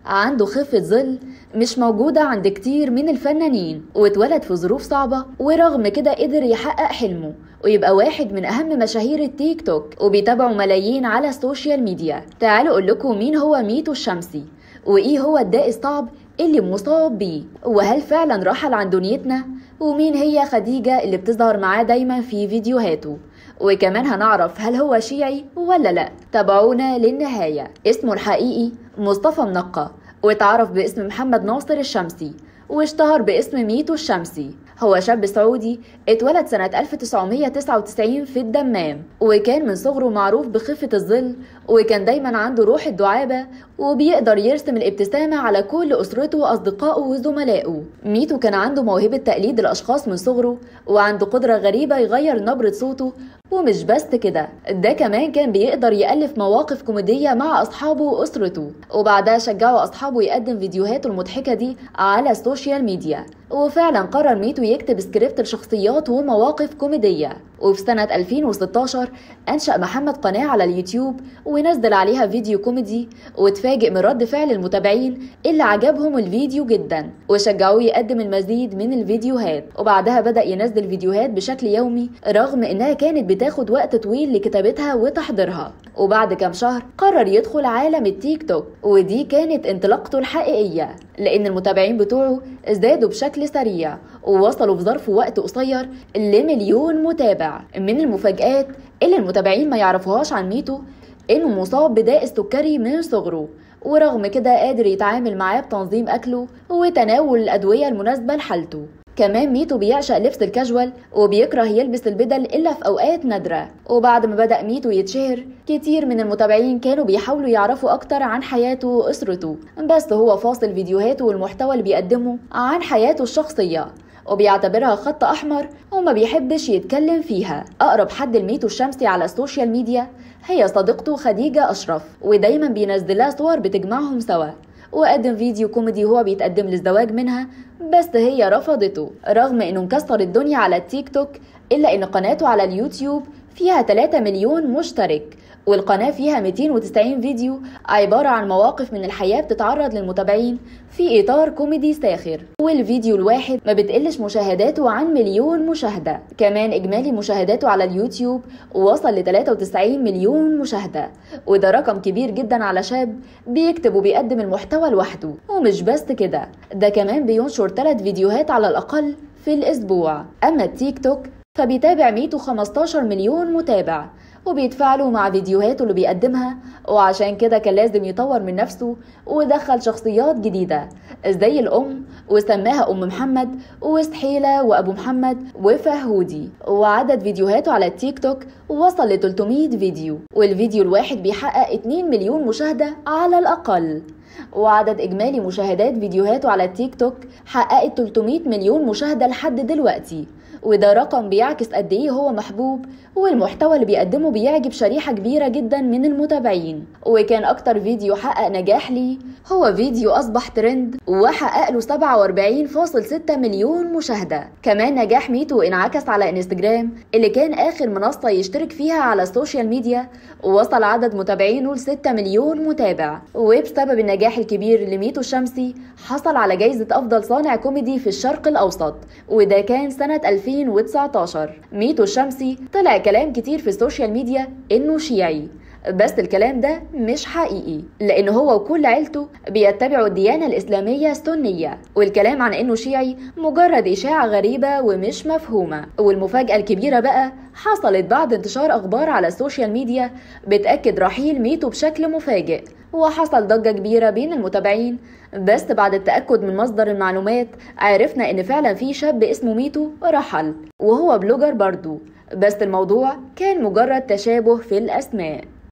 عنده خفة ظل مش موجودة عند كتير من الفنانين واتولد في ظروف صعبة ورغم كده قدر يحقق حلمه ويبقى واحد من أهم مشاهير التيك توك وبيتابعوا ملايين على السوشيال ميديا تعالوا أقول لكم مين هو ميتو الشمسي وإيه هو الداء الصعب اللي مصاب بيه وهل فعلا رحل عن دنيتنا ومين هي خديجة اللي بتظهر معاه دايما في فيديوهاته وكمان هنعرف هل هو شيعي ولا لا تابعونا للنهاية اسمه الحقيقي مصطفى منقة واتعرف باسم محمد ناصر الشمسي واشتهر باسم ميتو الشمسي هو شاب سعودي اتولد سنة 1999 في الدمام وكان من صغره معروف بخفة الظل وكان دايما عنده روح الدعابة وبيقدر يرسم الابتسامة على كل أسرته وأصدقائه وزملائه ميتو كان عنده موهبة تقليد الأشخاص من صغره وعنده قدرة غريبة يغير نبرة صوته ومش بس كده ده كمان كان بيقدر يألف مواقف كوميدية مع أصحابه وأسرته وبعدها شجعوا أصحابه يقدم فيديوهاته المضحكة دي على السوشيال ميديا وفعلا قرر ميتو يكتب سكريبت لشخصيات ومواقف كوميدية وفي سنة 2016 أنشأ محمد قناة على اليوتيوب ونزل عليها فيديو كوميدي وتفاجئ من رد فعل المتابعين اللي عجبهم الفيديو جدا وشجعوه يقدم المزيد من الفيديوهات وبعدها بدأ ينزل فيديوهات بشكل يومي رغم إنها كانت بتاخد وقت طويل لكتابتها وتحضيرها وبعد كام شهر قرر يدخل عالم التيك توك ودي كانت انطلاقته الحقيقية لأن المتابعين بتوعه ازدادوا بشكل سريع ووصلوا في ظرف وقت قصير لمليون متابع من المفاجآت اللي المتابعين ما يعرفوهاش عن ميتو إنه مصاب بداء السكري من صغره ورغم كده قادر يتعامل معاه بتنظيم أكله وتناول الأدوية المناسبة لحالته كمان ميتو بيعشق لبس الكاجوال وبيكره يلبس البدل إلا في أوقات نادرة وبعد ما بدأ ميتو يتشهر كتير من المتابعين كانوا بيحاولوا يعرفوا أكتر عن حياته وأسرته بس هو فاصل فيديوهاته والمحتوى اللي بيقدمه عن حياته الشخصية وبيعتبرها خط أحمر وما بيحبش يتكلم فيها أقرب حد لميتو الشمسي على السوشيال ميديا هي صديقته خديجة أشرف ودايما بينزلها صور بتجمعهم سوا وقدم فيديو كوميدي هو بيتقدم للزواج منها بس هي رفضته رغم انه مكسر الدنيا على التيك توك الا ان قناته على اليوتيوب فيها 3 مليون مشترك والقناة فيها 290 فيديو عبارة عن مواقف من الحياة بتتعرض للمتابعين في إطار كوميدي ساخر والفيديو الواحد ما بتقلش مشاهداته عن مليون مشاهدة كمان إجمالي مشاهداته على اليوتيوب وصل ل 93 مليون مشاهدة وده رقم كبير جدا على شاب بيكتب وبيقدم المحتوى لوحده ومش بس كده ده كمان بينشر 3 فيديوهات على الأقل في الأسبوع أما التيك توك فبيتابع ميتو 15 مليون متابع وبيدفع له مع فيديوهاته اللي بيقدمها وعشان كده كان لازم يطور من نفسه ودخل شخصيات جديدة زي الأم وسماها أم محمد وسحيلة وأبو محمد وفهودي وعدد فيديوهاته على التيك توك وصل ل 300 فيديو والفيديو الواحد بيحقق 2 مليون مشاهدة على الأقل وعدد إجمالي مشاهدات فيديوهاته على التيك توك حققت 300 مليون مشاهدة لحد دلوقتي وده رقم بيعكس قد ايه هو محبوب والمحتوى اللي بيقدمه بيعجب شريحة كبيرة جدا من المتابعين وكان أكتر فيديو حقق نجاح ليه هو فيديو أصبح ترند وحقق له 47.6 مليون مشاهدة كمان نجاح ميتو انعكس على انستجرام اللي كان آخر منصة يشترك فيها على السوشيال ميديا ووصل عدد متابعينه ل 6 مليون متابع وبسبب النجاح الكبير لميتو الشمسي حصل على جايزة أفضل صانع كوميدي في الشرق الأوسط وده كان سنة 2019 ميتو الشمسي طلع كلام كتير في السوشيال ميديا إنه شيعي بس الكلام ده مش حقيقي لان هو وكل عيلته بيتبعوا الديانه الاسلاميه السنيه والكلام عن انه شيعي مجرد اشاعه غريبه ومش مفهومه والمفاجاه الكبيره بقى حصلت بعد انتشار اخبار على السوشيال ميديا بتاكد رحيل ميتو بشكل مفاجئ وحصل ضجه كبيره بين المتابعين بس بعد التاكد من مصدر المعلومات عرفنا ان فعلا في شاب اسمه ميتو رحل وهو بلوجر برضه بس الموضوع كان مجرد تشابه في الاسماء